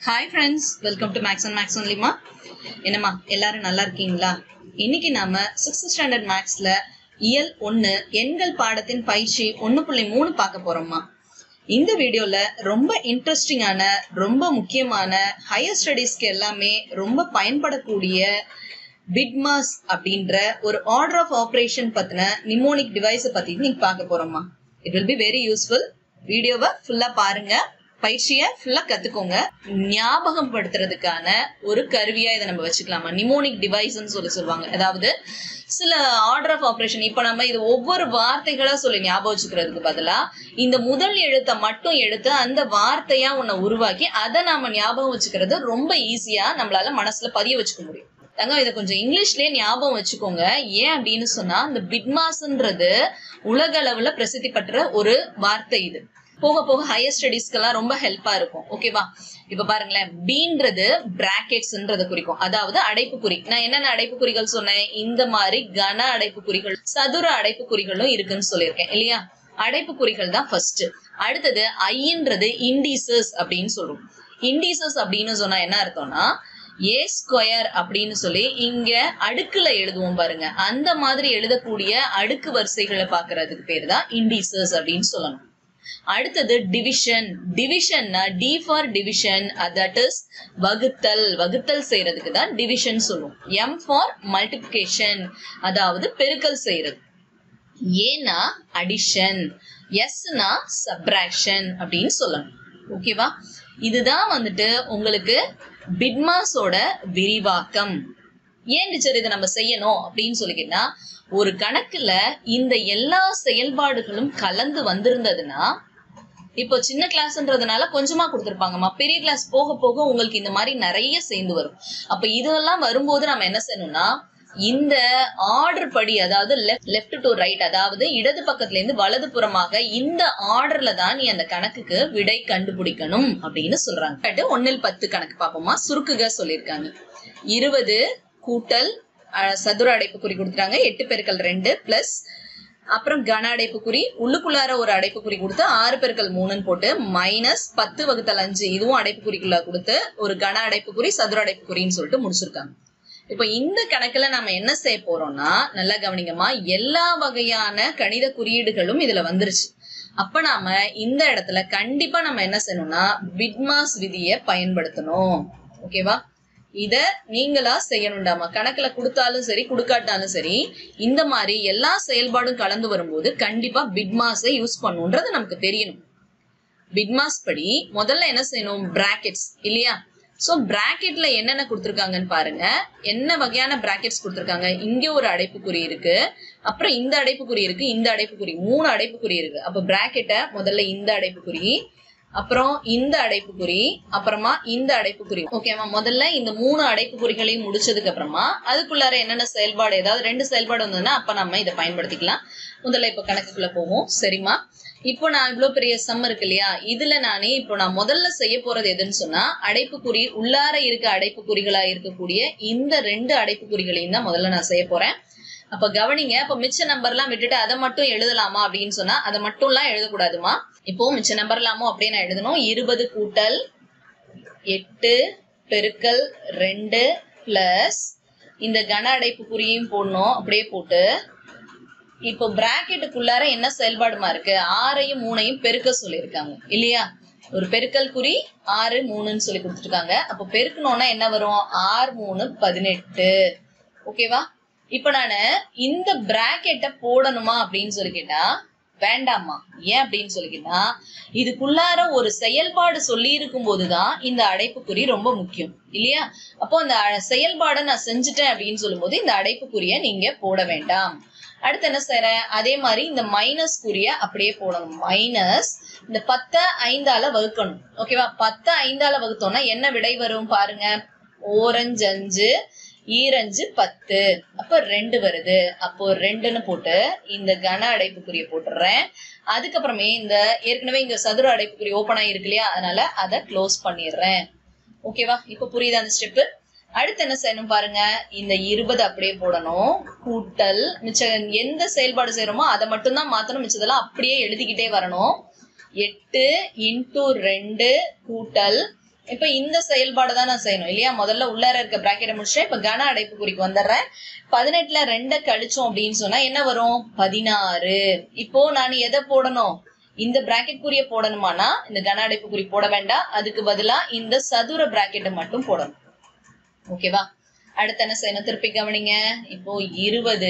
Hi friends welcome to maths and maths ஒன்லிமா என்னம்மா எல்லாரும் நல்லா இருக்கீங்களா இன்னைக்கு நாம சிக்ஸ்த் ஸ்டாண்டர்ட் மேக்ஸ்ல இயல் ஒன்னு எண்கள் பாடத்தின் பயிற்சி ஒன்னு புள்ளி மூணு பார்க்க போறோம்மா இந்த வீடியோல ரொம்ப இன்ட்ரெஸ்டிங்கான ரொம்ப முக்கியமான ஹையர் ஸ்டடீஸ்க்கு எல்லாமே ரொம்ப பயன்படக்கூடிய பிட்மாஸ் அப்படின்ற ஒரு ஆர்டர் ஆஃப் ஆபரேஷன் பத்தின நிமோனிக் டிவைஸை பத்தி நீங்க பார்க்க போறோம்மா it will be very useful வீடியோவை ஃபுல்லா பாருங்க பயிற்சியை ஃபுல்லா கத்துக்கோங்க ஞாபகம் படுத்துறதுக்கான ஒரு கருவியா இதை நம்ம வச்சுக்கலாமா நிமோனிக் டிவைஸ்ன்னு சொல்லி சொல்லுவாங்க அதாவது சில ஆர்டர் ஆஃப் ஆபரேஷன் இப்ப நம்ம இது ஒவ்வொரு வார்த்தைகளா சொல்லி ஞாபகம் வச்சுக்கிறதுக்கு பதிலா இந்த முதல் எழுத்தை மட்டும் எடுத்து அந்த வார்த்தையா உன்னை உருவாக்கி அதை நாம ஞாபகம் வச்சுக்கிறது ரொம்ப ஈஸியா நம்மளால மனசுல பதிய வச்சுக்க முடியும் தங்கம் இதை கொஞ்சம் இங்கிலீஷ்லயே ஞாபகம் வச்சுக்கோங்க ஏன் அப்படின்னு சொன்னா இந்த பிட்மாஸ்ன்றது உலக அளவுல பிரசித்தி பெற்ற ஒரு வார்த்தை இது போக போக ஹையர் ஸ்டடீஸ்க்கெல்லாம் ரொம்ப ஹெல்ப்பா இருக்கும் ஓகேவா இப்ப பாருங்களேன் பீன்றது பிராக்கெட்ஸ்ன்றத குறிக்கும் அதாவது அடைப்புக்குறி நான் என்னென்ன அடைப்புக்குறிகள் சொன்னேன் இந்த மாதிரி கன அடைப்புக்குறிகள் சதுர அடைப்புக்குறிகளும் இருக்குன்னு சொல்லியிருக்கேன் இல்லையா அடைப்புக்குறிகள் தான் ஃபர்ஸ்ட் அடுத்தது ஐன்றது இண்டீசஸ் அப்படின்னு சொல்றோம் இண்டீசஸ் அப்படின்னு சொன்னா என்ன அர்த்தம்னா ஏ ஸ்கொயர் அப்படின்னு சொல்லி இங்க அடுக்குல எழுதுவோம் பாருங்க அந்த மாதிரி எழுதக்கூடிய அடுக்கு வரிசைகளை பாக்குறதுக்கு பேர் தான் இண்டீசஸ் அப்படின்னு சொல்லணும் அடுத்தது டிவிஷன் டிவிஷன்னா D for division that is வகுத்தல் வகுத்தல் செய்யறதுக்கு தான் டிவிஷன் சொல்லுவோம் எம் ஃபார் மல்டிபிகேஷன் அதாவது பெருக்கல் செய்யறது ஏனா அடிஷன் எஸ்னா சப்ராக்ஷன் அப்படின்னு சொல்லணும் ஓகேவா இதுதான் வந்துட்டு உங்களுக்கு பிட்மாஸோட விரிவாக்கம் ஏன் டீச்சர் இதை நம்ம செய்யணும் அப்படின்னு சொல்லிக்கிட்டா ஒரு கணக்குல இந்த எல்லா செயல்பாடுகளும் கலந்து வந்திருந்ததுன்னா இப்போ சின்ன கிளாஸ்ன்றதுனால கொஞ்சமா கொடுத்துருப்பாங்கம்மா பெரிய கிளாஸ் போக போக உங்களுக்கு இந்த மாதிரி நிறைய சேர்ந்து வரும் அப்ப இதெல்லாம் வரும்போது நம்ம என்ன செய்யணும்னா இந்த ஆர்டர் படி அதாவது லெஃப்ட் டு ரைட் அதாவது இடது பக்கத்துல இருந்து வலது புறமாக இந்த ஆர்டர்ல தான் நீ அந்த கணக்குக்கு விடை கண்டுபிடிக்கணும் அப்படின்னு சொல்றாங்க ஒன்னில் பத்து கணக்கு பாப்போமா சுருக்குக சொல்லியிருக்காங்க இருபது கூட்டல் சதுர அடைப்புக்குறி கொடுத்துட்டாங்க எட்டு பெருக்கல் ரெண்டு பிளஸ் அப்புறம் கன அடைப்புக்குறி உள்ளுக்குள்ளார ஒரு அடைப்புக்குறி கொடுத்து ஆறு பெருக்கல் மூணுன்னு போட்டு மைனஸ் பத்து வகுத்தல் அஞ்சு இதுவும் அடைப்புக்குறிக்குள்ள கொடுத்து ஒரு கன அடைப்புக்குறி சதுர அடைப்புக்குறின்னு சொல்லிட்டு முடிச்சிருக்காங்க இப்ப இந்த கணக்குல நம்ம என்ன செய்ய போறோம்னா நல்லா கவனிங்கம்மா எல்லா வகையான கணித குறியீடுகளும் இதுல வந்துருச்சு அப்ப நாம இந்த இடத்துல கண்டிப்பா நம்ம என்ன செய்யணும்னா பிட்மாஸ் விதியை பயன்படுத்தணும் ஓகேவா இத நீங்களா செய்யணும்டாமா கணக்குல கொடுத்தாலும் சரி கொடுக்காட்டாலும் சரி இந்த மாதிரி எல்லா செயல்பாடும் கலந்து வரும்போது கண்டிப்பா பிட்மாஸை யூஸ் பண்ணுன்றது நமக்கு தெரியணும் பிட்மாஸ் படி முதல்ல என்ன செய்யணும் பிராக்கெட்ஸ் இல்லையா சோ பிராக்கெட்ல என்னென்ன கொடுத்துருக்காங்கன்னு பாருங்க என்ன வகையான பிராக்கெட்ஸ் கொடுத்துருக்காங்க இங்க ஒரு அடைப்புக்குறி இருக்கு அப்புறம் இந்த அடைப்புக்குறி இருக்கு இந்த அடைப்புக்குறி மூணு அடைப்புக்குறி இருக்கு அப்ப பிராக்கெட்டை முதல்ல இந்த அடைப்புக்குறி அப்புறம் இந்த அடைப்புக்குறி அப்புறமா இந்த அடைப்புக்குறி ஓகேவா முதல்ல இந்த மூணு அடைப்புக்குறிகளையும் முடிச்சதுக்கு அப்புறமா அதுக்குள்ளார என்னென்ன செயல்பாடு ஏதாவது ரெண்டு செயல்பாடு வந்ததுன்னா அப்ப நம்ம இதை பயன்படுத்திக்கலாம் முதல்ல இப்ப கணக்குக்குள்ள போவோம் சரிம்மா இப்போ நான் இவ்வளவு பெரிய சம் இருக்கு இல்லையா இதுல நானே இப்போ நான் முதல்ல செய்ய போறது எதுன்னு சொன்னா அடைப்புக்குறி உள்ளார இருக்க அடைப்புக்குறிகளா இருக்கக்கூடிய இந்த ரெண்டு அடைப்புக்குறிகளையும் தான் முதல்ல நான் செய்ய போறேன் அப்ப கவனிங்க அப்ப மிச்ச நம்பர் எல்லாம் விட்டுட்டு அதை மட்டும் எழுதலாமா அப்படின்னு சொன்னா அதை மட்டும் எல்லாம் எழுதக்கூடாதுமா இப்போ மிச்ச நம்பர் இல்லாமோ அப்படியே நான் எழுதணும் இருபது கூட்டல் எட்டு பெருக்கல் ரெண்டு பிளஸ் இந்த கன அடைப்பு குறியும் போடணும் அப்படியே போட்டு இப்போ பிராக்கெட்டுக்குள்ளார என்ன செயல்பாடுமா இருக்கு ஆறையும் மூணையும் பெருக்க சொல்லியிருக்காங்க இல்லையா ஒரு பெருக்கல் குறி ஆறு மூணுன்னு சொல்லி கொடுத்துருக்காங்க அப்போ பெருக்கணும்னா என்ன வரும் ஆறு மூணு பதினெட்டு ஓகேவா இப்ப நானு இந்த பிராக்கெட்டை போடணுமா அப்படின்னு சொல்லி கேட்டா வேண்டாமா ஏன் அப்படின்னு சொல்லிக்கிட்டா இதுக்குள்ளார ஒரு செயல்பாடு சொல்லி இருக்கும் போதுதான் இந்த அடைப்புக்குறி ரொம்ப முக்கியம் இல்லையா அப்போ அந்த செயல்பாடை நான் செஞ்சுட்டேன் அப்படின்னு சொல்லும் போது இந்த அடைப்புக்குறிய நீங்க போட வேண்டாம் அடுத்து என்ன செய்யறேன் அதே மாதிரி இந்த மைனஸ் குறிய அப்படியே போடணும் மைனஸ் இந்த பத்த ஐந்தால வகுக்கணும் ஓகேவா பத்த ஐந்தால வகுத்தோம்னா என்ன விடை வரும் பாருங்க ஓரஞ்சு அஞ்சு ஈரஞ்சு பத்து அப்போ ரெண்டு வருது அப்போ ரெண்டுன்னு போட்டு இந்த கன அடைப்புக்குரிய போட்டுடுறேன் அதுக்கப்புறமே இந்த ஏற்கனவே இங்க சதுர அடைப்புக்குறி ஓப்பன் ஆகிருக்கு இல்லையா அதனால அதை க்ளோஸ் பண்ணிடுறேன் ஓகேவா இப்போ புரியுதா அந்த ஸ்டெப்பு அடுத்து என்ன செய்யணும் பாருங்க இந்த இருபது அப்படியே போடணும் கூட்டல் மிச்சம் எந்த செயல்பாடு செய்யறோமோ அதை மட்டும்தான் மாத்தணும் மிச்சதெல்லாம் அப்படியே எழுதிக்கிட்டே வரணும் எட்டு இன்டூ ரெண்டு கூட்டல் இப்ப இந்த செயல்பாடு தான் நான் செய்யணும் இல்லையா முதல்ல உள்ளார இருக்க பிராக்கெட்டை முடிச்சேன் இப்ப கன அடைப்புக்குறிக்கு வந்துடுறேன் பதினெட்டுல ரெண்ட கழிச்சோம் அப்படின்னு சொன்னா என்ன வரும் பதினாறு இப்போ நான் எதை போடணும் இந்த பிராக்கெட் குறிய போடணுமானா இந்த கன அடைப்புக்குறி போட வேண்டாம் அதுக்கு பதிலா இந்த சதுர பிராக்கெட்டை மட்டும் போடணும் ஓகேவா அடுத்து என்ன செய்யணும் திருப்பி கவனிங்க இப்போ இருபது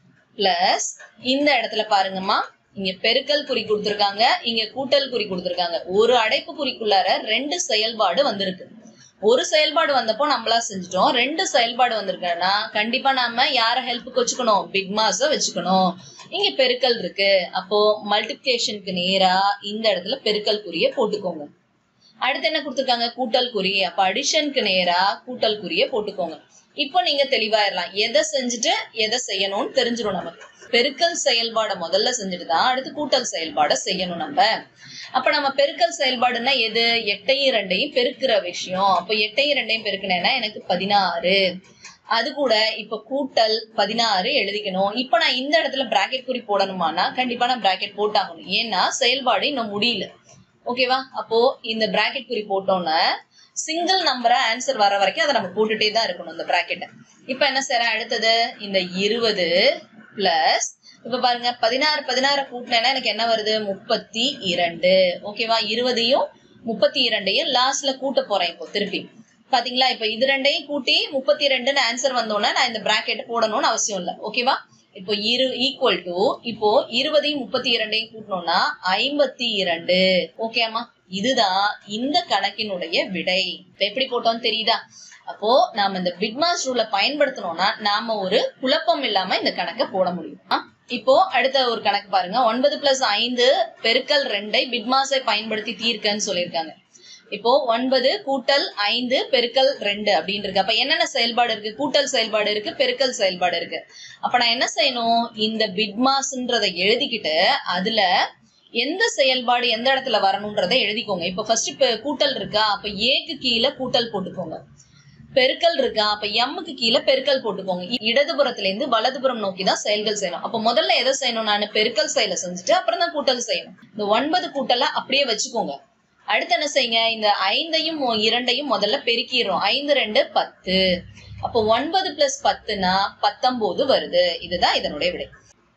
பிளஸ் இந்த இடத்துல பாருங்கம்மா இங்க பெருக்கல் குறி கொடுத்திருக்காங்க இங்க கூட்டல் குறி கொடுத்திருக்காங்க ஒரு அடைப்பு குறிக்குள்ளார ரெண்டு செயல்பாடு வந்திருக்கு ஒரு செயல்பாடு வந்தப்போ நம்மளா செஞ்சுட்டோம் ரெண்டு செயல்பாடு வந்திருக்குன்னா கண்டிப்பா நாம யார ஹெல்ப்புக்கு வச்சுக்கணும் பிக் மாஸ வச்சுக்கணும் இங்க பெருக்கல் இருக்கு அப்போ மல்டிபிகேஷனுக்கு நேரா இந்த இடத்துல பெருக்கல் குறிய போட்டுக்கோங்க அடுத்து என்ன கொடுத்திருக்காங்க கூட்டல் குறி அப்ப அடிஷனுக்கு நேரா கூட்டல் குறிய போட்டுக்கோங்க இப்போ நீங்க தெளிவாயிரலாம் எதை செஞ்சுட்டு எதை செய்யணும்னு தெரிஞ்சிடும் நமக்கு பெருக்கல் செயல்பாடை முதல்ல செஞ்சுட்டு தான் அடுத்து கூட்டல் செயல்பாடை செய்யணும் நம்ம அப்ப நம்ம பெருக்கல் செயல்பாடுன்னா எது எட்டையும் ரெண்டையும் பெருக்கிற விஷயம் அப்ப எட்டையும் ரெண்டையும் பெருக்கினேன்னா எனக்கு பதினாறு அது கூட இப்ப கூட்டல் பதினாறு எழுதிக்கணும் இப்ப நான் இந்த இடத்துல பிராக்கெட் குறி போடணுமானா கண்டிப்பா நான் பிராக்கெட் போட்டாகணும் ஏன்னா செயல்பாடு இன்னும் முடியல ஓகேவா அப்போ இந்த பிராக்கெட் குறி போட்டோன்னே சிங்கிள் நம்பரா ஆன்சர் வர வரைக்கும் அதை நம்ம போட்டுட்டே தான் இருக்கணும் இந்த பிராக்கெட்டை இப்ப என்ன செய்யறேன் அடுத்தது இந்த இருபது பிளஸ் இப்ப பாருங்க பதினாறு பதினாறு கூட்டினேன்னா எனக்கு என்ன வருது முப்பத்தி இரண்டு ஓகேவா இருபதையும் முப்பத்தி இரண்டையும் லாஸ்ட்ல கூட்ட போறேன் இப்போ திருப்பி பாத்தீங்களா இப்ப இது ரெண்டையும் கூட்டி முப்பத்தி ரெண்டுன்னு ஆன்சர் வந்தோன்னா நான் இந்த பிராக்கெட் போடணும்னு அவசியம் இல்லை ஓகேவா இப்போ இரு ஈக்குவல் டு இப்போ இருபதையும் முப்பத்தி இரண்டையும் கூட்டணும்னா ஐம்பத்தி இரண்டு ஓகேமா இதுதான் இந்த கணக்கினுடைய விடை இப்ப எப்படி போட்டோம் தெரியுதா அப்போ நாம இந்த பிட்மாஸ் ரூலை பயன்படுத்தணும்னா நாம ஒரு குழப்பம் இல்லாம இந்த கணக்கை போட முடியும் ஆ? இப்போ அடுத்த ஒரு கணக்கு பாருங்க ஒன்பது பிளஸ் ஐந்து பெருக்கல் ரெண்டை பிட்மாஸை பயன்படுத்தி தீர்க்கன்னு சொல்லியிருக்காங்க இப்போ ஒன்பது கூட்டல் ஐந்து பெருக்கல் ரெண்டு அப்படின்னு இருக்கு அப்ப என்னென்ன செயல்பாடு இருக்கு கூட்டல் செயல்பாடு இருக்கு பெருக்கல் செயல்பாடு இருக்கு அப்ப நான் என்ன செய்யணும் இந்த பிட்மாஸ்ன்றதை எழுதிக்கிட்டு அதுல எந்த செயல்பாடு எந்த இடத்துல வரணும்ன்றதை எழுதிக்கோங்க இப்ப ஃபர்ஸ்ட் இப்ப கூட்டல் இருக்கா அப்ப ஏக்கு கீழே கூட்டல் போட்டுக்கோங்க பெருக்கல் இருக்கா அப்ப எம்முக்கு கீழே பெருக்கல் போட்டுக்கோங்க இடதுபுறத்துல இருந்து வலதுபுறம் நோக்கி தான் செயல்கள் செய்யணும் அப்ப முதல்ல எதை செய்யணும் நான் பெருக்கல் செயலை செஞ்சுட்டு அப்புறம் தான் கூட்டல் செய்யணும் இந்த ஒன்பது கூட்டலை அப்படியே வச்சுக்கோங்க அடுத்து என்ன செய்யுங்க இந்த ஐந்தையும் மொ- இரண்டையும் முதல்ல பெருக்கிடுறோம் ஐந்து ரெண்டு பத்து அப்போ ஒன்பது பிளஸ் பத்துனா பத்தொன்பது வருது இதுதான் இதனுடைய விடை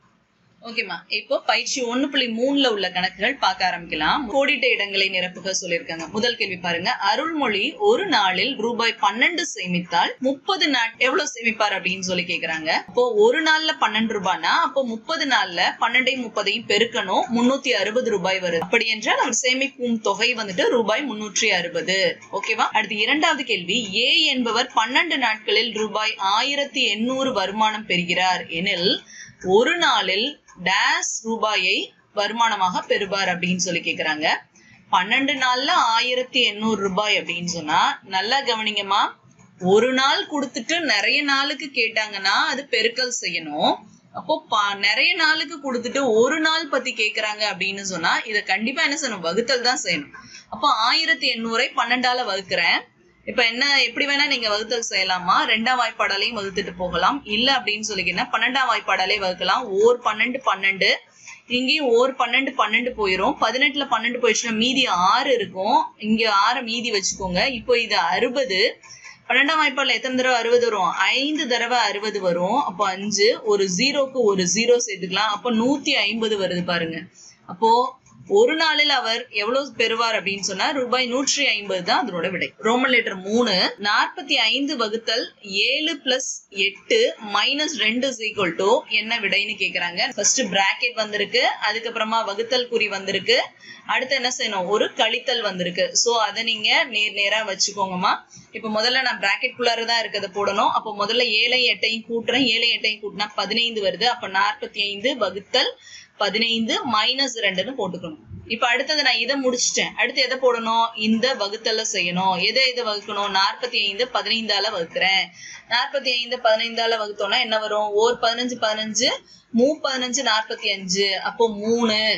ஓகேமா இப்போ பயிற்சி ஒண்ணு புள்ளி மூணுல உள்ள கணக்குகள் பார்க்க ஆரம்பிக்கலாம் கோடிட்ட இடங்களை நிரப்புக சொல்லியிருக்காங்க முதல் கேள்வி பாருங்க அருள்மொழி ஒரு நாளில் ரூபாய் பன்னெண்டு சேமித்தால் முப்பது நாள் எவ்வளவு சேமிப்பார் அப்படின்னு சொல்லி கேக்குறாங்க அப்போ ஒரு நாள்ல பன்னெண்டு ரூபாய்னா அப்போ முப்பது நாள்ல பன்னெண்டையும் முப்பதையும் பெருக்கணும் முன்னூத்தி அறுபது ரூபாய் வருது அப்படி என்றால் அவர் சேமிக்கும் தொகை வந்துட்டு ரூபாய் முன்னூற்றி அறுபது ஓகேவா அடுத்து இரண்டாவது கேள்வி ஏ என்பவர் பன்னெண்டு நாட்களில் ரூபாய் ஆயிரத்தி எண்ணூறு வருமானம் பெறுகிறார் எனில் ஒரு நாளில் டேஸ் ரூபாயை வருமானமாக பெறுவார் அப்படின்னு சொல்லி கேக்குறாங்க பன்னெண்டு நாள்ல ஆயிரத்தி எண்ணூறு ரூபாய் அப்படின்னு சொன்னா நல்லா கவனிங்கம்மா ஒரு நாள் கொடுத்துட்டு நிறைய நாளுக்கு கேட்டாங்கன்னா அது பெருக்கல் செய்யணும் அப்போ ப- நிறைய நாளுக்கு கொடுத்துட்டு ஒரு நாள் பத்தி கேக்குறாங்க அப்படின்னு சொன்னா இத கண்டிப்பா என்ன செய்யணும் வகுத்தல் தான் செய்யணும் அப்போ ஆயிரத்தி எண்ணூறை பன்னெண்டால வகுக்கிறேன் இப்ப என்ன எப்படி வேணா நீங்க வகுத்தல் செய்யலாமா ரெண்டாம் வாய்ப்பாடாலையும் வகுத்துட்டு போகலாம் இல்ல அப்படின்னு சொல்லிக்கினா பன்னெண்டாம் வாய்ப்பாடாலே வகுக்கலாம் ஓர் பன்னெண்டு பன்னெண்டு இங்கேயும் ஓர் பன்னெண்டு பன்னெண்டு போயிரும் பதினெட்டுல பன்னெண்டு போயிடுச்சுன்னா மீதி ஆறு இருக்கும் இங்க ஆறு மீதி வச்சுக்கோங்க இப்போ இது அறுபது பன்னெண்டாம் வாய்ப்பாடுல எத்தனை தடவை அறுபது வரும் ஐந்து தடவை அறுபது வரும் அப்போ அஞ்சு ஒரு ஜீரோக்கு ஒரு ஜீரோ சேர்த்துக்கலாம் அப்போ நூத்தி ஐம்பது வருது பாருங்க அப்போ ஒரு நாளில் அவர் எவ்வளவு பெறுவார் அப்படின்னு சொன்னா ரூபாய் நூற்றி ஐம்பது தான் அதனோட விடை ரோமன் லெட்டர் மூணு நாற்பத்தி ஐந்து வகுத்தல் ஏழு பிளஸ் எட்டு மைனஸ் ரெண்டு ஈக்குவல் டு என்ன விடைன்னு கேக்குறாங்க ஃபர்ஸ்ட் பிராக்கெட் வந்திருக்கு அதுக்கப்புறமா வகுத்தல் குறி வந்திருக்கு அடுத்து என்ன செய்யணும் ஒரு கழித்தல் வந்திருக்கு சோ அதை நீங்க நேர் நேரா வச்சுக்கோங்கம்மா இப்ப முதல்ல நான் பிராக்கெட் குள்ளார தான் இருக்கிறத போடணும் அப்போ முதல்ல ஏழை எட்டையும் கூட்டுறேன் ஏழை எட்டையும் கூட்டினா பதினைந்து வருது அப்ப நாற்பத்தி ஐந்து வகுத்தல் பதினைந்து மைனஸ் ரெண்டுன்னு போட்டுக்கணும் இப்ப அடுத்தது நான் இதை முடிச்சிட்டேன் அடுத்து எதை போடணும் இந்த வகுத்தல செய்யணும் எதை எதை வகுக்கணும் நாற்பத்தி ஐந்து பதினைந்தால வகுக்கிறேன் நாற்பத்தி ஐந்து பதினைந்தால வகுத்தோம்னா என்ன வரும் ஓர் பதினஞ்சு பதினஞ்சு மூ பதினஞ்சு நாற்பத்தி அஞ்சு அப்போ மூணு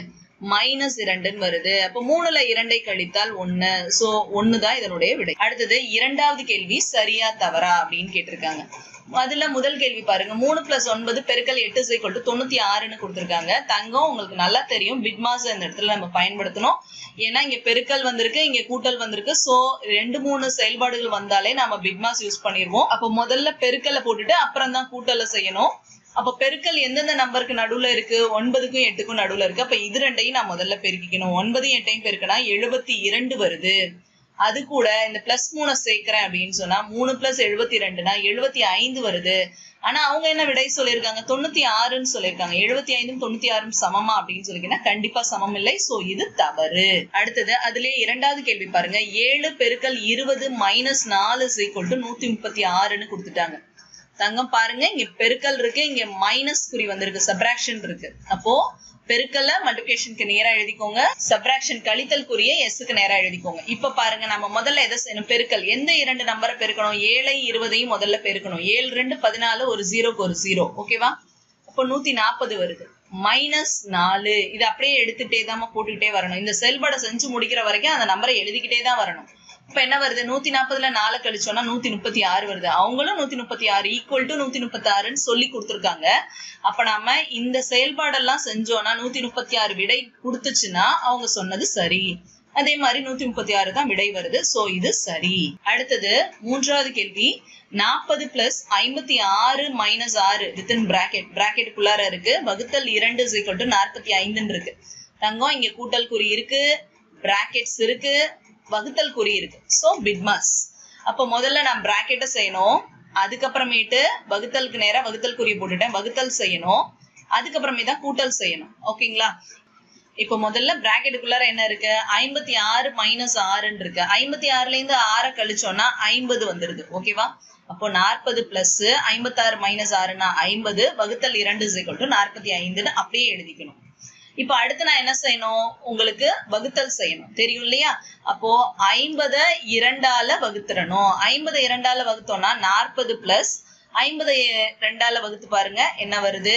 மைனஸ் இரண்டுன்னு வருது அப்ப மூணுல இரண்டை கழித்தால் ஒண்ணு சோ ஒண்ணுதான் இதனுடைய விடை அடுத்தது இரண்டாவது கேள்வி சரியா தவறா அப்படின்னு கேட்டிருக்காங்க அதுல முதல் கேள்வி பாருங்க மூணு பிளஸ் ஒன்பது பெருக்கல் எட்டு சைக்கிள் தொண்ணூத்தி ஆறுன்னு கொடுத்துருக்காங்க தங்கம் உங்களுக்கு நல்லா தெரியும் பிட்மாஸ் இந்த இடத்துல நம்ம பயன்படுத்தணும் ஏன்னா இங்க பெருக்கல் வந்திருக்கு இங்க கூட்டல் வந்திருக்கு சோ ரெண்டு மூணு செயல்பாடுகள் வந்தாலே நம்ம பிட்மாஸ் யூஸ் பண்ணிடுவோம் அப்ப முதல்ல பெருக்கலை போட்டுட்டு அப்புறம் தான் கூட்டலை செய்யணும் அப்ப பெருக்கல் எந்தெந்த நம்பருக்கு நடுவுல இருக்கு ஒன்பதுக்கும் எட்டுக்கும் நடுவுல இருக்கு அப்ப இது ரெண்டையும் நான் முதல்ல பெருக்கிக்கணும் ஒன்பதையும் எட்டையும் பெருக்கினா எழுபத்தி இரண்டு வருது அது கூட இந்த பிளஸ் மூணை சேர்க்கிறேன் அப்படின்னு சொன்னா மூணு பிளஸ் எழுபத்தி ரெண்டுனா எழுபத்தி ஐந்து வருது ஆனா அவங்க என்ன விடை சொல்லியிருக்காங்க தொண்ணூத்தி ஆறுன்னு சொல்லியிருக்காங்க எழுபத்தி ஐந்தும் தொண்ணூத்தி ஆறும் சமமா அப்படின்னு சொல்லிக்கினா கண்டிப்பா சமம் இல்லை சோ இது தவறு அடுத்தது அதுலயே இரண்டாவது கேள்வி பாருங்க ஏழு பெருக்கல் இருபது மைனஸ் நாலு சீக்வல் டு நூத்தி முப்பத்தி ஆறுன்னு கொடுத்துட்டாங்க தங்கம் பாருங்க இங்க பெருக்கல் இருக்கு இங்க மைனஸ் குறி வந்திருக்கு சப்ராக்ஷன் இருக்கு அப்போ பெருக்கல்ல மல்டிபிகேஷனுக்கு நேரா எழுதிக்கோங்க சப்ராக்ஷன் கழித்தல் குறிய எஸ்க்கு நேரா எழுதிக்கோங்க இப்ப பாருங்க நம்ம முதல்ல எதை செய்யணும் பெருக்கல் எந்த இரண்டு நம்பரை பெருக்கணும் ஏழை இருபதையும் முதல்ல பெருக்கணும் ஏழு ரெண்டு பதினாலு ஒரு ஜீரோக்கு ஒரு ஜீரோ ஓகேவா அப்போ நூத்தி நாற்பது வருது மைனஸ் நாலு இது அப்படியே எடுத்துட்டே தான் போட்டுக்கிட்டே வரணும் இந்த செயல்பாடை செஞ்சு முடிக்கிற வரைக்கும் அந்த நம்பரை எழுதிக்கிட்டே தான் வரணும் இப்ப என்ன வருது நூத்தி நாற்பதுல நாலு கழிச்சோம்னா நூத்தி முப்பத்தி ஆறு வருது அவங்களும் நூத்தி முப்பத்தி ஆறு ஈக்குவல் டு நூத்தி முப்பத்தி ஆறுன்னு சொல்லி கொடுத்துருக்காங்க அப்ப நாம இந்த செயல்பாடெல்லாம் செஞ்சோம்னா நூத்தி முப்பத்தி ஆறு விடை கொடுத்துச்சுன்னா அவங்க சொன்னது சரி அதே மாதிரி நூத்தி முப்பத்தி ஆறு தான் விடை வருது சோ இது சரி அடுத்தது மூன்றாவது கேள்வி நாற்பது பிளஸ் ஐம்பத்தி ஆறு மைனஸ் ஆறு வித்தின் பிராக்கெட் பிராக்கெட்டுக்குள்ளார இருக்கு வகுத்தல் இரண்டு சீக்வல் டு நாற்பத்தி ஐந்துன்னு இருக்கு தங்கம் இங்க கூட்டல் குறி இருக்கு பிராக்கெட்ஸ் இருக்கு வகுத்தல் குறி இருக்கு சோ பிட்மாஸ் அப்ப முதல்ல நான் பிராக்கெட்டை செய்யணும் அதுக்கப்புறமேட்டு வகுத்தலுக்கு நேரா வகுத்தல் குறி போட்டுட்டேன் வகுத்தல் செய்யணும் அதுக்கப்புறமே தான் கூட்டல் செய்யணும் ஓகேங்களா இப்ப முதல்ல பிராக்கெட்டுக்குள்ளார என்ன இருக்கு ஐம்பத்தி ஆறு மைனஸ் ஆறுன்னு இருக்கு ஐம்பத்தி ஆறுல இருந்து ஆறை கழிச்சோம்னா ஐம்பது வந்துருது ஓகேவா அப்போ நாற்பது பிளஸ் ஐம்பத்தாறு மைனஸ் ஆறுனா ஐம்பது வகுத்தல் இரண்டு சைக்கிள் டு நாற்பத்தி ஐந்துன்னு அப்படியே எழுதிக்கணும் இப்ப அடுத்து நான் என்ன செய்யணும் உங்களுக்கு வகுத்தல் செய்யணும் தெரியும் இல்லையா அப்போ ஐம்பத இரண்டால வகுத்துறணும் ஐம்பது இரண்டால வகுத்தோம்னா நாற்பது பிளஸ் ஐம்பது ரெண்டால வகுத்து பாருங்க என்ன வருது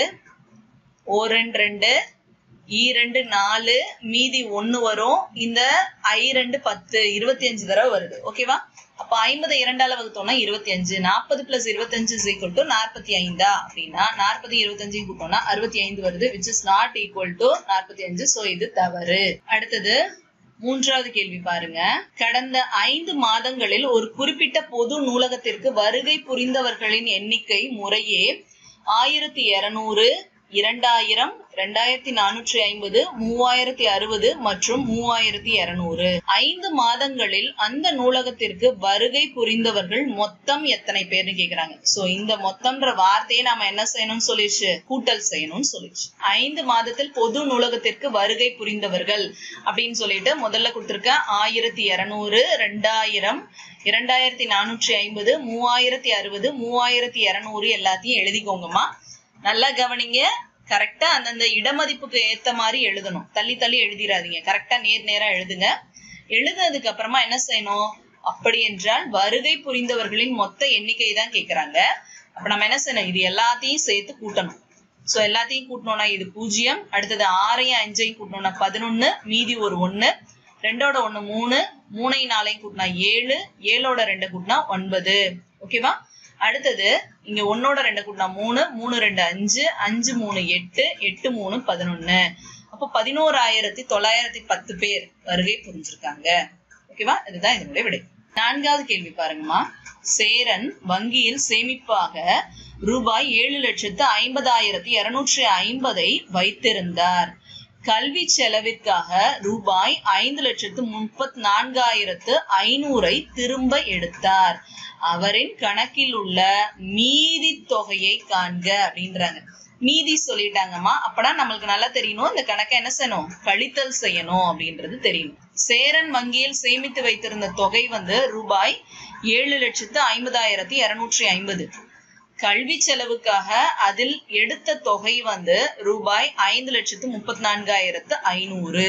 ஓ ரெண்டு ரெண்டு ஈ ரெண்டு நாலு மீதி ஒண்ணு வரும் இந்த ஐ ரெண்டு பத்து இருபத்தி அஞ்சு தடவை வருது ஓகேவா அப்ப ஐம்பது இரண்டால வகுத்தோம்னா இருபத்தி அஞ்சு நாற்பது பிளஸ் இருபத்தஞ்சு ஈக்குவல் டு நாற்பத்தி ஐந்தா அப்படின்னா நாற்பது இருபத்தஞ்சு கூட்டோம்னா அறுபத்தி ஐந்து வருது which is not equal to நாற்பத்தி அஞ்சு சோ இது தவறு அடுத்தது மூன்றாவது கேள்வி பாருங்க கடந்த ஐந்து மாதங்களில் ஒரு குறிப்பிட்ட பொது நூலகத்திற்கு வருகை புரிந்தவர்களின் எண்ணிக்கை முறையே ஆயிரத்தி இருநூறு இரண்டாயிரம் ரெண்டாயிரத்தி நானூற்றி ஐம்பது மூவாயிரத்தி அறுபது மற்றும் மூவாயிரத்தி இருநூறு ஐந்து மாதங்களில் அந்த நூலகத்திற்கு வருகை புரிந்தவர்கள் மொத்தம் எத்தனை பேர்னு கேக்குறாங்க சோ இந்த மொத்தம்ன்ற வார்த்தையை நாம என்ன செய்யணும்னு சொல்லிடுச்சு கூட்டல் செய்யணும்னு சொல்லிடுச்சு ஐந்து மாதத்தில் பொது நூலகத்திற்கு வருகை புரிந்தவர்கள் அப்படின்னு சொல்லிட்டு முதல்ல கொடுத்திருக்க ஆயிரத்தி இருநூறு ரெண்டாயிரம் இரண்டாயிரத்தி நானூற்றி ஐம்பது மூவாயிரத்தி அறுபது மூவாயிரத்தி இருநூறு எல்லாத்தையும் எழுதிக்கோங்கம்மா நல்லா கவனிங்க கரெக்டா அந்தந்த இடமதிப்புக்கு ஏத்த மாதிரி எழுதணும் தள்ளி தள்ளி எழுதிடாதீங்க கரெக்டா நேர் நேரா எழுதுங்க எழுதுனதுக்கு அப்புறமா என்ன செய்யணும் அப்படி என்றால் வருகை புரிந்தவர்களின் மொத்த எண்ணிக்கை தான் கேக்குறாங்க அப்ப நம்ம என்ன செய்யணும் இது எல்லாத்தையும் சேர்த்து கூட்டணும் சோ எல்லாத்தையும் கூட்டணும்னா இது பூஜ்ஜியம் அடுத்தது ஆறையும் அஞ்சையும் கூட்டணும்னா பதினொன்னு மீதி ஒரு ஒண்ணு ரெண்டோட ஒண்ணு மூணு மூணையும் நாளையும் கூட்டினா ஏழு ஏழோட ரெண்டு கூட்டினா ஒன்பது ஓகேவா அடுத்தது இங்க ஒன்னோட ரெண்டு கூட்டினா மூணு மூணு ரெண்டு அஞ்சு அஞ்சு மூணு எட்டு எட்டு மூணு பதினொன்னு அப்போ பதினோராயிரத்தி தொள்ளாயிரத்தி பத்து பேர் வருகை புரிஞ்சிருக்காங்க ஓகேவா இதுதான் இதனுடைய விடை நான்காவது கேள்வி பாருங்கம்மா சேரன் வங்கியில் சேமிப்பாக ரூபாய் ஏழு லட்சத்து ஐம்பதாயிரத்தி இருநூற்றி ஐம்பதை வைத்திருந்தார் கல்வி செலவிற்காக ரூபாய் ஐந்து லட்சத்து முப்பத்தி நான்காயிரத்து ஐநூறை திரும்ப எடுத்தார் அவரின் கணக்கில் உள்ள மீதி தொகையை காண்க அப்படின்றாங்க மீதி சொல்லிட்டாங்கம்மா அப்படா நம்மளுக்கு நல்லா தெரியணும் இந்த கணக்கை என்ன செய்யணும் கழித்தல் செய்யணும் அப்படின்றது தெரியணும் சேரன் வங்கியில் சேமித்து வைத்திருந்த தொகை வந்து ரூபாய் ஏழு லட்சத்து ஐம்பதாயிரத்தி இருநூற்றி ஐம்பது கல்வி செலவுக்காக அதில் எடுத்த தொகை வந்து ரூபாய் ஐந்து லட்சத்து முப்பத்தி நான்காயிரத்து ஐநூறு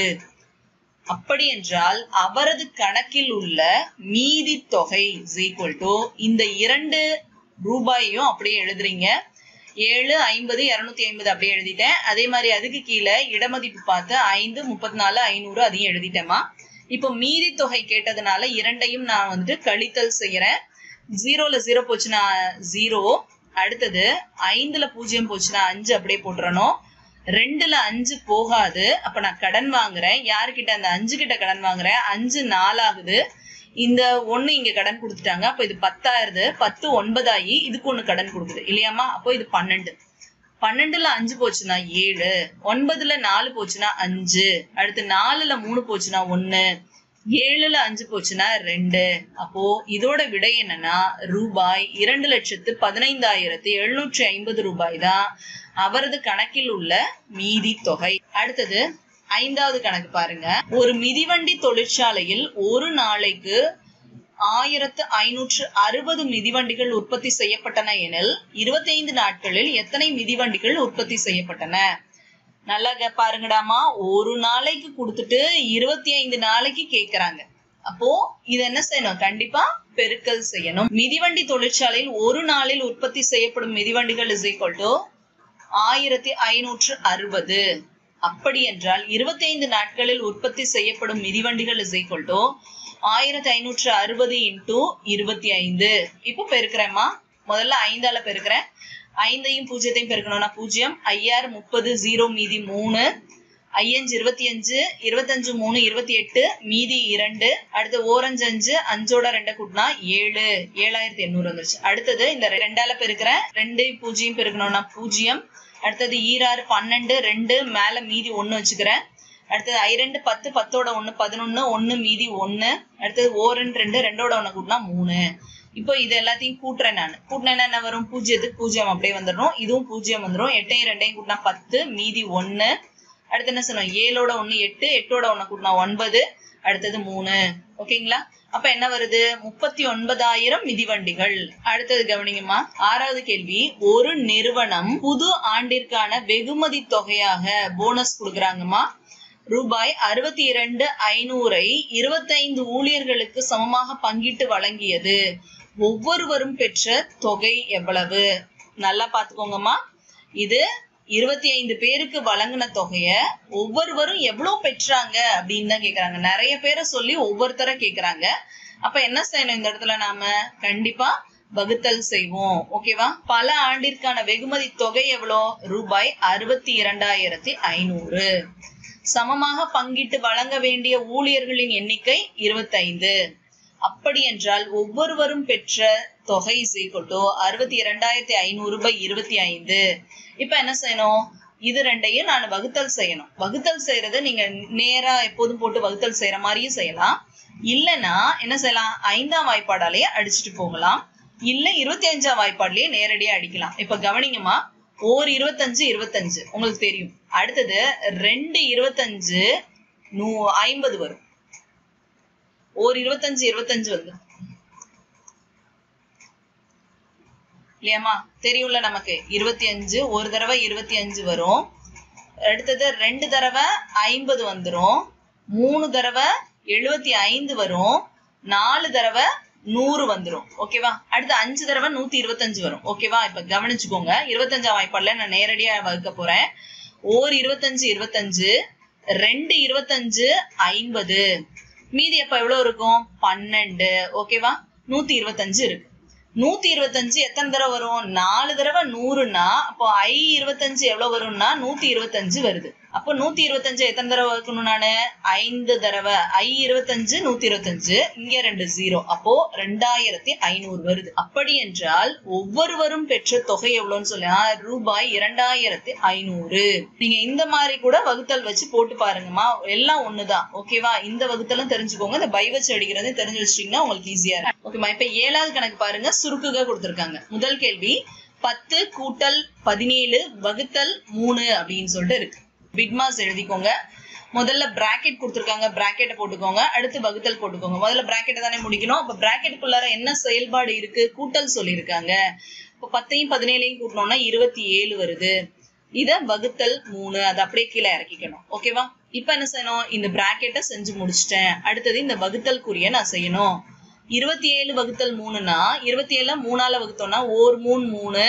அப்படி என்றால் அவரது கணக்கில் உள்ள மீதி தொகை ஈக்குவல் டு இந்த இரண்டு ரூபாயையும் அப்படியே எழுதுறீங்க ஏழு ஐம்பது இருநூத்தி ஐம்பது அப்படியே எழுதிட்டேன் அதே மாதிரி அதுக்கு கீழே இடமதிப்பு பார்த்து ஐந்து முப்பத்தி நாலு ஐநூறு அதையும் எழுதிட்டேமா இப்போ மீதி தொகை கேட்டதுனால இரண்டையும் நான் வந்துட்டு கழித்தல் செய்யறேன் ஜீரோல ஜீரோ போச்சுன்னா ஜீரோ அடுத்தது ஐந்துல பூஜ்ஜியம் போச்சுன்னா அஞ்சு அப்படியே போட்டுறணும் ரெண்டுல அஞ்சு போகாது அப்ப நான் கடன் வாங்குறேன் யாருக்கிட்ட அந்த அஞ்சு கிட்ட கடன் வாங்குறேன் அஞ்சு நாலாகுது இந்த ஒண்ணு இங்க கடன் கொடுத்துட்டாங்க அப்ப இது பத்தாயிருது பத்து ஒன்பதாயி இதுக்கு ஒண்ணு கடன் கொடுக்குது இல்லையாமா அப்போ இது பன்னெண்டு பன்னெண்டுல அஞ்சு போச்சுன்னா ஏழு ஒன்பதுல நாலு போச்சுன்னா அஞ்சு அடுத்து நாலுல மூணு போச்சுன்னா ஒண்ணு ஏழுல அஞ்சு போச்சுன்னா ரெண்டு அப்போ இதோட விடை என்னன்னா ரூபாய் இரண்டு லட்சத்து பதினைந்தாயிரத்தி எழுநூற்றி ஐம்பது ரூபாய் தான் அவரது கணக்கில் உள்ள மீதி தொகை அடுத்தது ஐந்தாவது கணக்கு பாருங்க ஒரு மிதிவண்டி தொழிற்சாலையில் ஒரு நாளைக்கு ஆயிரத்து ஐநூற்று அறுபது மிதிவண்டிகள் உற்பத்தி செய்யப்பட்டன எனில் இருபத்தி ஐந்து நாட்களில் எத்தனை மிதிவண்டிகள் உற்பத்தி செய்யப்பட்டன நல்லா கே- பாருங்கடாமா ஒரு நாளைக்கு கொடுத்துட்டு இருபத்தி ஐந்து நாளைக்கு கேக்குறாங்க அப்போ இது என்ன செய்யணும் கண்டிப்பா பெருக்கல் செய்யணும் மிதிவண்டி தொழிற்சாலையில் ஒரு நாளில் உற்பத்தி செய்யப்படும் மிதிவண்டிகள் இஸ் ஈக்குவல் டு ஆயிரத்தி ஐநூற்று அறுபது அப்படி என்றால் இருபத்தி ஐந்து நாட்களில் உற்பத்தி செய்யப்படும் மிதிவண்டிகள் இஸ் ஈக்குவல் டு ஆயிரத்தி ஐநூற்று அறுபது இன்டூ இருபத்தி ஐந்து இப்போ பெருக்கிறேம்மா முதல்ல ஐந்தால பெருக்கிறேன் ஐந்தையும் பூஜ்ஜியத்தையும் பெருக்கணும்னா பூஜ்ஜியம் ஐயாறு முப்பது ஜீரோ மீதி மூணு ஐயஞ்சு இருபத்தி அஞ்சு இருபத்தஞ்சு மூணு இருபத்தி எட்டு மீதி இரண்டு அடுத்து ஓரஞ்சு அஞ்சு அஞ்சோட ரெண்டை கூட்டினா ஏழு ஏழாயிரத்தி எண்ணூறு வந்துருச்சு அடுத்தது இந்த ரெண்டால பெருக்கிறேன் ரெண்டு பூஜ்ஜியம் பெருக்கணும்னா பூஜ்ஜியம் அடுத்தது ஈராறு பன்னெண்டு ரெண்டு மேல மீதி ஒண்ணு வச்சுக்கிறேன் அடுத்தது ஐ ரெண்டு பத்து பத்தோட ஒண்ணு பதினொன்னு ஒண்ணு மீதி ஒண்ணு அடுத்தது ஓ ரெண்டு ரெண்டு ரெண்டோட ஒண்ணு கூட்டினா மூணு இப்போ இது எல்லாத்தையும் கூட்டுறேன் நான் கூட்டினா என்ன வரும் பூஜ்ஜியத்துக்கு பூஜ்ஜியம் அப்படியே வந்துடும் இதுவும் பூஜ்ஜியம் வந்துடும் எட்டையும் ரெண்டையும் கூட்டினா பத்து மீதி ஒண்ணு அடுத்து என்ன சொன்னோம் ஏழோட ஒண்ணு எட்டு எட்டோட ஒண்ணு கூட்டினா ஒன்பது அடுத்தது மூணு ஓகேங்களா அப்ப என்ன வருது முப்பத்தி ஒன்பதாயிரம் மிதிவண்டிகள் அடுத்தது கவனிங்கம்மா ஆறாவது கேள்வி ஒரு நிறுவனம் புது ஆண்டிற்கான வெகுமதி தொகையாக போனஸ் கொடுக்குறாங்கம்மா ரூபாய் அறுபத்தி இரண்டு ஐநூறை இருபத்தைந்து ஊழியர்களுக்கு சமமாக பங்கிட்டு வழங்கியது ஒவ்வொருவரும் பெற்ற தொகை எவ்வளவு நல்லா பாத்துக்கோங்கம்மா இது இருபத்தி ஐந்து பேருக்கு வழங்கின தொகைய ஒவ்வொருவரும் எவ்வளவு பெற்றாங்க அப்படின்னு தான் கேக்குறாங்க நிறைய பேரை சொல்லி ஒவ்வொருத்தர கேக்குறாங்க அப்ப என்ன செய்யணும் இந்த இடத்துல நாம கண்டிப்பா வகுத்தல் செய்வோம் ஓகேவா பல ஆண்டிற்கான வெகுமதி தொகை எவ்வளோ ரூபாய் அறுபத்தி இரண்டாயிரத்தி ஐநூறு சமமாக பங்கிட்டு வழங்க வேண்டிய ஊழியர்களின் எண்ணிக்கை இருபத்தைந்து அப்படி என்றால் ஒவ்வொருவரும் பெற்ற தொகை சீக்கொட்டோ அறுபத்தி இரண்டாயிரத்தி ஐநூறு பை இருபத்தி ஐந்து இப்ப என்ன செய்யணும் இது ரெண்டையும் நான் வகுத்தல் செய்யணும் வகுத்தல் செய்யறது நீங்க நேரா எப்போதும் போட்டு வகுத்தல் செய்யற மாதிரியும் செய்யலாம் இல்லைன்னா என்ன செய்யலாம் ஐந்தாம் வாய்ப்பாடாலேயே அடிச்சுட்டு போகலாம் இல்ல இருபத்தி அஞ்சாம் வாய்ப்பாடுலயே நேரடியா அடிக்கலாம் இப்ப கவனிங்கம்மா ஓர் இருபத்தஞ்சு இருபத்தஞ்சு உங்களுக்கு தெரியும் அடுத்தது ரெண்டு இருபத்தஞ்சு நூ ஐம்பது வரும் ஓர் இருபத்தஞ்சு இருபத்தஞ்சு வந்து இல்லையாம்மா தெரியும்ல நமக்கு இருபத்தி அஞ்சு ஒரு தடவை இருபத்தி அஞ்சு வரும் அடுத்தது ரெண்டு தடவை ஐம்பது வந்துரும் மூணு தடவை எழுபத்தி ஐந்து வரும் நாலு தடவை நூறு வந்துரும் ஓகேவா அடுத்து அஞ்சு தடவை நூத்தி இருபத்தஞ்சு வரும் ஓகேவா இப்ப கவனிச்சுக்கோங்க இருபத்தஞ்சாம் வாய்ப்பாடுல நான் நேரடியா வகுக்க போறேன் ஓர் இருபத்தஞ்சு இருபத்தஞ்சு ரெண்டு இருபத்தஞ்சு ஐம்பது மீதி அப்ப எவ்வளவு இருக்கும் பன்னெண்டு ஓகேவா நூத்தி இருபத்தஞ்சு இருக்கு நூத்தி இருபத்தஞ்சு எத்தனை தடவை வரும் நாலு தடவை நூறுனா அப்போ ஐ இருபத்தஞ்சு எவ்வளவு வரும்னா நூத்தி இருபத்தஞ்சு வருது அப்போ நூத்தி இருபத்தஞ்சு எத்தனை தடவை வைக்கணும் நானு ஐந்து தடவை ஐ இருபத்தஞ்சு நூத்தி இருபத்தஞ்சு இங்க ரெண்டு ஜீரோ அப்போ ரெண்டாயிரத்தி ஐநூறு வருது அப்படி என்றால் ஒவ்வொருவரும் பெற்ற தொகை எவ்வளவுன்னு சொல்ல ரூபாய் இரண்டாயிரத்தி ஐநூறு நீங்க இந்த மாதிரி கூட வகுத்தல் வச்சு போட்டு பாருங்கம்மா எல்லாம் ஒண்ணுதான் ஓகேவா இந்த வகுத்தலும் தெரிஞ்சுக்கோங்க இந்த பை வச்சு அடிக்கிறது தெரிஞ்சு வச்சிட்டீங்கன்னா உங்களுக்கு ஈஸியா இருக்கும் ஓகேமா இப்ப ஏழாவது கணக்கு பாருங்க சுருக்குக கொடுத்திருக்காங்க முதல் கேள்வி பத்து கூட்டல் பதினேழு வகுத்தல் மூணு அப்படின்னு சொல்லிட்டு இருக்கு பிட்மாஸ் எழுதிக்கோங்க முதல்ல பிராக்கெட் கொடுத்துருக்காங்க பிராக்கெட்டை போட்டுக்கோங்க அடுத்து வகுத்தல் போட்டுக்கோங்க முதல்ல பிராக்கெட்டை தானே முடிக்கணும் அப்ப பிராக்கெட்டுக்குள்ளார என்ன செயல்பாடு இருக்கு கூட்டல் சொல்லியிருக்காங்க இப்போ பத்தையும் பதினேழையும் கூட்டணும்னா இருபத்தி ஏழு வருது இத வகுத்தல் மூணு அதை அப்படியே கீழே இறக்கிக்கணும் ஓகேவா இப்ப என்ன செய்யணும் இந்த பிராக்கெட்டை செஞ்சு முடிச்சிட்டேன் அடுத்தது இந்த வகுத்தல் குறிய நான் செய்யணும் இருபத்தி ஏழு வகுத்தல் மூணுனா இருபத்தி ஏழுல மூணால வகுத்தோம்னா ஓர் மூணு மூணு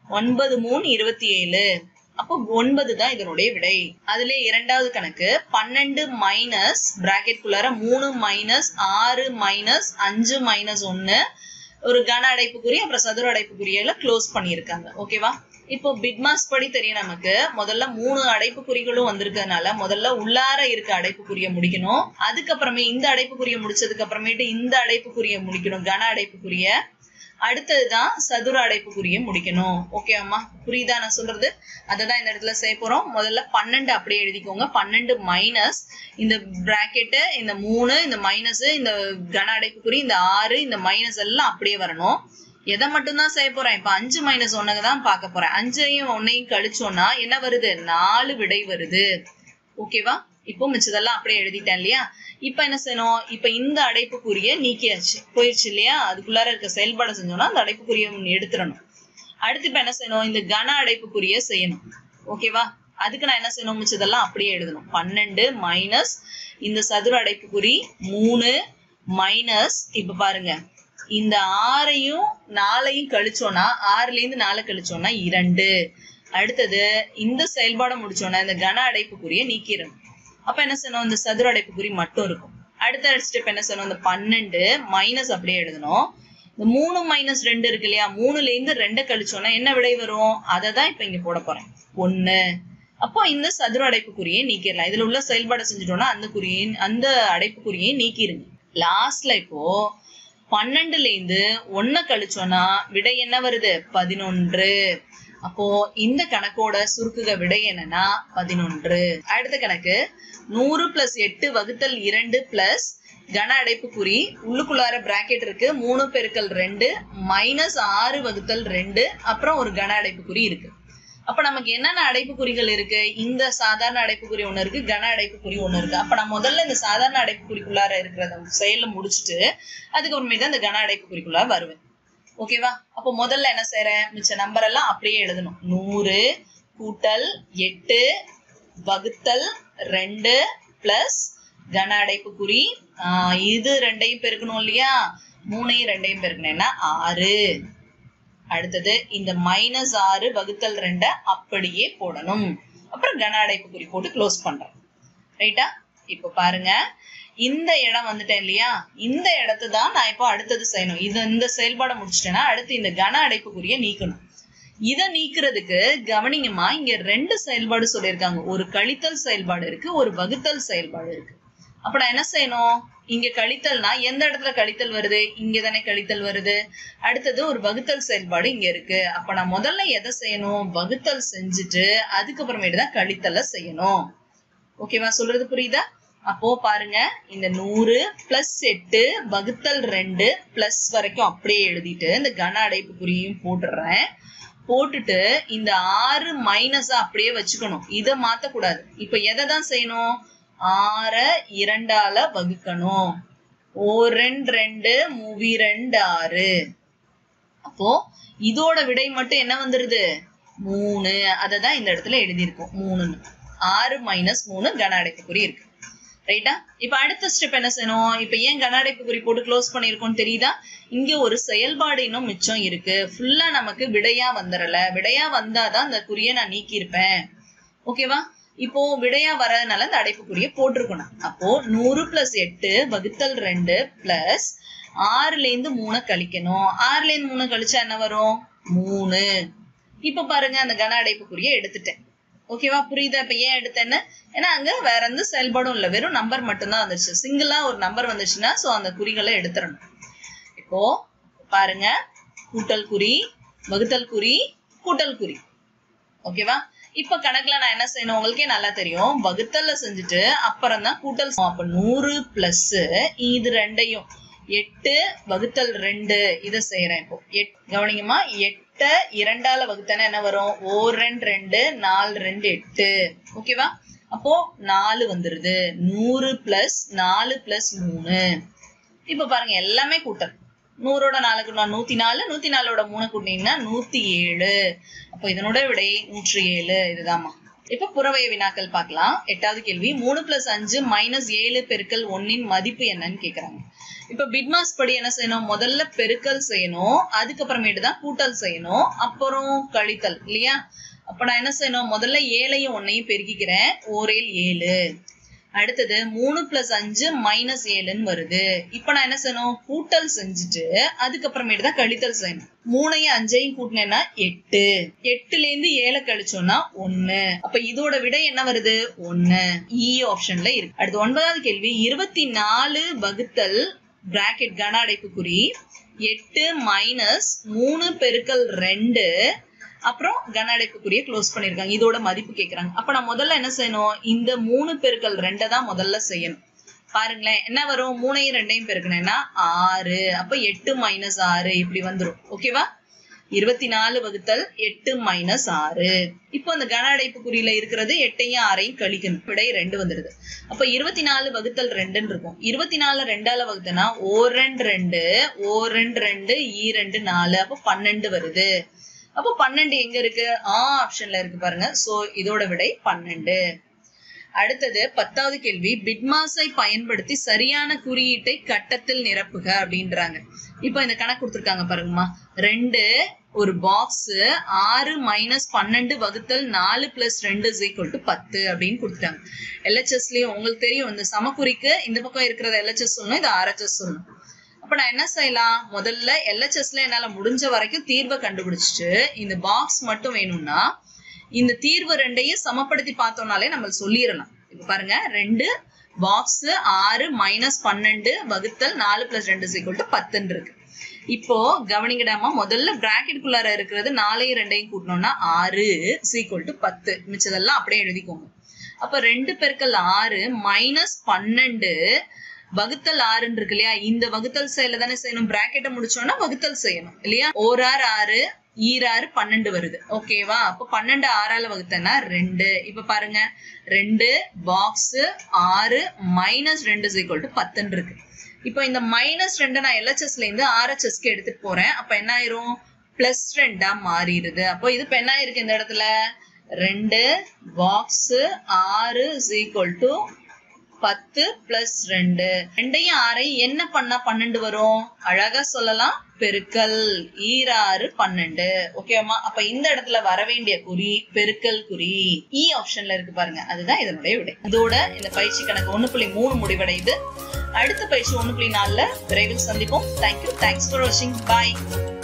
ஒன்பது மூணு இருபத்தி ஏழு அப்போ ஒன்பது தான் இதனுடைய விடை அதுல இரண்டாவது கணக்கு பன்னெண்டு மைனஸ் பிராக்கெட் குள்ளார மூணு மைனஸ் ஆறு மைனஸ் அஞ்சு மைனஸ் ஒன்னு ஒரு கன அடைப்புக்குறி அப்புறம் சதுர அடைப்புக்குறியில க்ளோஸ் பண்ணியிருக்காங்க ஓகேவா இப்போ பிட்மாஸ் படி தெரியும் நமக்கு முதல்ல மூணு அடைப்புக்குறிகளும் வந்திருக்கிறதுனால முதல்ல உள்ளார இருக்க அடைப்புக்குறிய முடிக்கணும் அதுக்கப்புறமே இந்த அடைப்புக்குறிய முடிச்சதுக்கு அப்புறமேட்டு இந்த அடைப்புக்குறிய முடிக்கணும் கன அடைப்புக்குறிய அடுத்ததுதான் சதுர அடைப்புக்குறிய முடிக்கணும் ஓகே அம்மா புரியுதா நான் சொல்றது அததான் இந்த இடத்துல செய்ய போறோம் முதல்ல பன்னெண்டு அப்படியே எழுதிக்கோங்க பன்னெண்டு மைனஸ் இந்த பிராக்கெட்டு இந்த மூணு இந்த மைனஸ் இந்த கன அடைப்புக்குறி இந்த ஆறு இந்த மைனஸ் எல்லாம் அப்படியே வரணும் எதை மட்டும்தான் செய்ய போறேன் இப்ப அஞ்சு மைனஸ் ஒன்னுக்கு தான் பார்க்க போறேன் அஞ்சையும் ஒன்னையும் கழிச்சோம்னா என்ன வருது நாலு விடை வருது ஓகேவா இப்போ மிச்சதெல்லாம் அப்படியே எழுதிட்டேன் இல்லையா இப்ப என்ன செய்யணும் இப்ப இந்த அடைப்புக்குரிய நீக்கியாச்சு போயிடுச்சு இல்லையா அதுக்குள்ளார இருக்க செயல்பாடு செஞ்சோம்னா அந்த அடைப்புக்குரிய எடுத்துடணும் அடுத்து இப்ப என்ன செய்யணும் இந்த கன அடைப்புக்குரிய செய்யணும் ஓகேவா அதுக்கு நான் என்ன செய்யணும் மிச்சதெல்லாம் அப்படியே எழுதணும் பன்னெண்டு மைனஸ் இந்த சதுர அடைப்புக்குறி மூணு மைனஸ் இப்ப பாருங்க இந்த ஆறையும் நாலையும் கழிச்சோம்னா ஆறுல இருந்து நாலு கழிச்சோம்னா இரண்டு அடுத்தது இந்த செயல்பாடை முடிச்சோம்னா இந்த கன அடைப்புக்குரிய நீக்கிடணும் அப்ப என்ன செய்யணும் இந்த சதுர அடைப்புக்குறி மட்டும் இருக்கும் அடுத்த ஸ்டெப் என்ன செய்யணும் இந்த பன்னெண்டு மைனஸ் அப்படியே எழுதணும் இந்த மூணு மைனஸ் ரெண்டு இருக்கு இல்லையா மூணுல இருந்து ரெண்டை கழிச்சோம்னா என்ன விடை வரும் அதை தான் இப்ப இங்க போட போறேன் ஒண்ணு அப்போ இந்த சதுர அடைப்புக்குறியை நீக்கிடலாம் இதுல உள்ள செயல்பாடை செஞ்சுட்டோம்னா அந்த குறியின் அந்த அடைப்புக்குறியை நீக்கிருங்க லாஸ்ட்ல இப்போ பன்னெண்டுல இருந்து ஒன்ன கழிச்சோம்னா விடை என்ன வருது பதினொன்று அப்போ இந்த கணக்கோட சுருக்குக விடை என்னன்னா பதினொன்று அடுத்த கணக்கு நூறு பிளஸ் எட்டு வகுத்தல் இரண்டு பிளஸ் கன அடைப்புக்குறி உள்ளுக்குள்ளார பிராக்கெட் இருக்கு மூணு பெருக்கல் ரெண்டு மைனஸ் ஆறு வகுத்தல் ரெண்டு அப்புறம் ஒரு கன அடைப்புக்குறி இருக்கு அப்ப நமக்கு என்னென்ன அடைப்புக்குறிகள் இருக்கு இந்த சாதாரண அடைப்புக்குறி ஒண்ணு இருக்கு கன அடைப்புக்குறி ஒண்ணு இருக்கு அப்ப நான் முதல்ல இந்த சாதாரண அடைப்புக்குறிக்குள்ளார இருக்கிற அந்த செயலை முடிச்சுட்டு அதுக்கப்புறமேட்டு அந்த கன அடைப்புக்குறிக்குள்ளார வருவேன் ஓகேவா அப்போ முதல்ல என்ன செய்யறேன் மிச்ச நம்பர் எல்லாம் அப்படியே எழுதணும் நூறு கூட்டல் எட்டு வகுத்தல் ரெண்டு பிளஸ் கன அடைப்புக்குறி ஆஹ் இது ரெண்டையும் பெருக்கணும் இல்லையா மூணையும் ரெண்டையும் பெருக்கணும்னா ஆறு அடுத்தது இந்த மைனஸ் ஆறு வகுத்தல் ரெண்ட அப்படியே போடணும் அப்புறம் கன அடைப்புக்குறி போட்டு க்ளோஸ் பண்றேன் ரைட்டா இப்போ பாருங்க இந்த இடம் வந்துட்டேன் இல்லையா இந்த இடத்தை தான் நான் இப்போ அடுத்தது செய்யணும் இது இந்த செயல்பாடை முடிச்சிட்டேன்னா அடுத்து இந்த கன அடைப்புக்குரிய நீக்கணும் இதை நீக்கிறதுக்கு கவனிங்கம்மா இங்க ரெண்டு செயல்பாடு சொல்லியிருக்காங்க ஒரு கழித்தல் செயல்பாடு இருக்கு ஒரு வகுத்தல் செயல்பாடு இருக்கு அப்ப நான் என்ன செய்யணும் இங்க கழித்தல்னா எந்த இடத்துல கழித்தல் வருது இங்க தானே கழித்தல் வருது அடுத்தது ஒரு வகுத்தல் செயல்பாடு இங்க இருக்கு அப்ப நான் முதல்ல எதை செய்யணும் வகுத்தல் செஞ்சுட்டு அதுக்கப்புறமேட்டு தான் கழித்தல செய்யணும் ஓகேவா சொல்றது புரியுதா அப்போ பாருங்க இந்த நூறு பிளஸ் எட்டு வகுத்தல் ரெண்டு பிளஸ் வரைக்கும் அப்படியே எழுதிட்டு இந்த கன அடைப்புக்குறியும் போட்டுடுறேன் போட்டுட்டு இந்த ஆறு மைனஸா அப்படியே வச்சுக்கணும் இதை மாத்தக்கூடாது இப்ப எதை தான் செய்யணும் ஆற இரண்டால வகுக்கணும் ஓ ரெண்டு ரெண்டு மூவி ரெண்டு ஆறு அப்போ இதோட விடை மட்டும் என்ன வந்துருது மூணு அதை தான் இந்த இடத்துல எழுதியிருக்கோம் மூணுன்னு ஆறு மைனஸ் மூணு கன அடைப்புக்குறி இருக்கு ரைட்டா இப்ப அடுத்த ஸ்டெப் என்ன செய்யணும் இப்ப ஏன் கன அடைப்புக்குறி போட்டு க்ளோஸ் பண்ணிருக்கோம் தெரியுதா இங்க ஒரு செயல்பாடு இன்னும் மிச்சம் இருக்கு ஃபுல்லா நமக்கு விடையா வந்துடல விடையா வந்தாதான் அந்த குறிய நான் நீக்கியிருப்பேன் ஓகேவா இப்போ விடையா வர்றதுனால இந்த அடைப்புக்குறிய போட்டிருக்கணும் அப்போ நூறு பிளஸ் எட்டு வகுத்தல் ரெண்டு பிளஸ் ஆறுல இருந்து மூணை கழிக்கணும் ஆறுல இருந்து மூணு கழிச்சா என்ன வரும் மூணு இப்ப பாருங்க அந்த கன அடைப்புக்குறிய எடுத்துட்டேன் ஓகேவா புரியுதா இப்ப ஏன் எடுத்தேன்னு ஏன்னா அங்க வேற எந்த செயல்பாடும் இல்ல வெறும் நம்பர் மட்டும்தான் வந்துருச்சு சிங்கிளா ஒரு நம்பர் வந்துச்சுன்னா சோ அந்த குறிகளை எடுத்துடணும் இப்போ பாருங்க கூட்டல் குறி வகுத்தல் குறி கூட்டல் குறி ஓகேவா இப்ப கணக்குல நான் என்ன செய்யணும் உங்களுக்கே நல்லா தெரியும் வகுத்தல்ல செஞ்சுட்டு அப்புறம் தான் கூட்டல் செய்யணும். அப்ப நூறு பிளஸ் இது ரெண்டையும் எட்டு வகுத்தல் ரெண்டு இத செய்யறேன் இப்போ எட் கவனிங்கம்மா எட்ட இரண்டால வகுத்தனா என்ன வரும் ஓர் ரெண்டு ரெண்டு நாலு ரெண்டு எட்டு ஓகேவா அப்போ நாலு வந்துருது நூறு பிளஸ் நாலு பிளஸ் மூணு இப்ப பாருங்க எல்லாமே கூட்டல் நூறோட நாலுக்கு நான் நூத்தி நாலு நூத்தி நாலோட மூணு கூட்டினீங்கன்னா நூத்தி ஏழு அப்போ இதனோட விடை நூற்றி ஏழு இதுதாம்மா இப்ப புறவய வினாக்கள் பார்க்கலாம் எட்டாவது கேள்வி மூணு பிளஸ் அஞ்சு மைனஸ் ஏழு பெருக்கல் ஒன்னின் மதிப்பு என்னன்னு கேக்குறாங்க இப்ப பிட்மாஸ் படி என்ன செய்யணும் முதல்ல பெருக்கல் செய்யணும் அதுக்கப்புறமேட்டு தான் கூட்டல் செய்யணும் அப்புறம் கழித்தல் இல்லையா அப்ப நான் என்ன செய்யணும் முதல்ல ஏழையும் ஒன்னையும் பெருக்கிக்கிறேன் ஓரேல் ஏழு அடுத்தது மூணு பிளஸ் அஞ்சு மைனஸ் ஏழுன்னு வருது இப்ப நான் என்ன செய்யணும் கூட்டல் செஞ்சுட்டு அதுக்கப்புறமேட்டு தான் கழித்தல் செய்யணும் மூணையும் அஞ்சையும் கூட்டினேன்னா எட்டு எட்டுல இருந்து ஏழை கழிச்சோம்னா ஒண்ணு அப்ப இதோட விடை என்ன வருது ஒண்ணு இ ஆப்ஷன்ல இருக்கு அடுத்து ஒன்பதாவது கேள்வி இருபத்தி நாலு வகுத்தல் பிராக்கெட் கன அடைப்புக்குறி எட்டு மைனஸ் மூணு பெருக்கல் ரெண்டு அப்புறம் கன அடைப்புக்குரிய க்ளோஸ் பண்ணிருக்காங்க இதோட மதிப்பு கேக்குறாங்க அப்ப நான் முதல்ல என்ன செய்யணும் இந்த மூணு பெருக்கல் ரெண்டை தான் முதல்ல செய்யணும் பாருங்களேன் என்ன வரும் மூணையும் ரெண்டையும் பெருக்கணும்னா ஆறு அப்ப எட்டு மைனஸ் ஆறு இப்படி வந்துரும் ஓகேவா இருபத்தி நாலு வகுத்தல் எட்டு மைனஸ் ஆறு இப்போ அந்த கன அடைப்பு குறியில இருக்கிறது எட்டையும் ஆறையும் கழிக்கணும் விடை ரெண்டு வந்துடுது அப்ப இருபத்தி நாலு வகுத்தல் ரெண்டுன்னு இருக்கும் இருபத்தி நாலு ரெண்டால வகுத்தனா ஓ ரெண்டு ரெண்டு ஓ ரெண்டு ரெண்டு ஈ ரெண்டு நாலு அப்போ பன்னெண்டு வருது அப்போ பன்னெண்டு எங்க இருக்கு ஆ ஆப்ஷன்ல இருக்கு பாருங்க சோ இதோட விடை பன்னெண்டு அடுத்தது பத்தாவது கேள்வி பிட்மாஸை பயன்படுத்தி சரியான குறியீட்டை கட்டத்தில் நிரப்புக அப்படின்றாங்க இப்போ இந்த கணக்கு கொடுத்துருக்காங்க பாருங்கம்மா ரெண்டு ஒரு பாக்ஸ் ஆறு மைனஸ் பன்னெண்டு வகுத்தல் நாலு பிளஸ் ரெண்டு இஸ் ஈக்குவல் டு பத்து அப்படின்னு கொடுத்துட்டாங்க எல்ஹெச்எஸ்லயும் உங்களுக்கு தெரியும் இந்த சமக்குறிக்கு இந்த பக்கம் இருக்கிறத எல்ஹெச்எஸ் சொல்லணும் இது ஆர்ஹெச்எஸ் சொல்லணும் அப்ப நான் என்ன செய்யலாம் முதல்ல எல்ஹெச்எஸ்ல என்னால முடிஞ்ச வரைக்கும் தீர்வை கண்டுபிடிச்சிட்டு இந்த பாக்ஸ் மட்டும் வேணும்னா இந்த தீர்வு ரெண்டையும் சமப்படுத்தி பார்த்தோம்னாலே நம்ம சொல்லிடலாம் இப்ப பாருங்க ரெண்டு பாக்ஸ் ஆறு மைனஸ் பன்னெண்டு வகுத்தல் நாலு பிளஸ் ரெண்டு சீக்வல் டு பத்துன்னு இருக்கு இப்போ கவனிங்கடாமா முதல்ல பிராக்கெட்டுக்குள்ளார இருக்கிறது நாலையும் ரெண்டையும் கூட்டணும்னா ஆறு சீக்வல் டு பத்து மிச்சதெல்லாம் அப்படியே எழுதிக்கோங்க அப்ப ரெண்டு பெருக்கல் ஆறு மைனஸ் பன்னெண்டு வகுத்தல் ஆறுன்னு இருக்கு இல்லையா இந்த வகுத்தல் செயல தானே செய்யணும் பிராக்கெட்டை முடிச்சோம்னா வகுத்தல் செய்யணும் இல்லையா ஓராறு ஆறு ஈராறு பன்னெண்டு வருது ஓகேவா அப்ப பன்னெண்டு ஆறால வகுத்தனா ரெண்டு இப்ப பாருங்க ரெண்டு பாக்ஸ் ஆறு மைனஸ் ரெண்டு ஈக்குவல் டு பத்துன்னு இருக்கு இப்போ இந்த மைனஸ் ரெண்டு நான் எல்ஹெச்எஸ்ல இருந்து ஆர்ஹெச்எஸ்க்கு எடுத்துட்டு போறேன் அப்ப என்ன ஆயிரும் பிளஸ் ரெண்டா மாறிடுது அப்போ இது இப்ப என்ன இருக்கு இந்த இடத்துல ரெண்டு பாக்ஸ் ஆறு ஈக்குவல் டு பத்து பிளஸ் ரெண்டு ரெண்டையும் ஆறையும் என்ன பண்ணா பன்னெண்டு வரும் அழகா சொல்லலாம் பெருக்கல் ஈராறு பன்னெண்டு ஓகேவா அப்ப இந்த இடத்துல வர வேண்டிய குறி பெருக்கல் குறி இ ஆப்ஷன்ல இருக்கு பாருங்க அதுதான் இதனுடைய விடை இதோட இந்த பயிற்சி கணக்கு ஒண்ணு புள்ளி மூணு முடிவடையுது அடுத்த பயிற்சி ஒண்ணு புள்ளி நாலுல விரைவில் சந்திப்போம் தேங்க்யூ தேங்க்ஸ் ஃபார் வாட்சிங் பாய்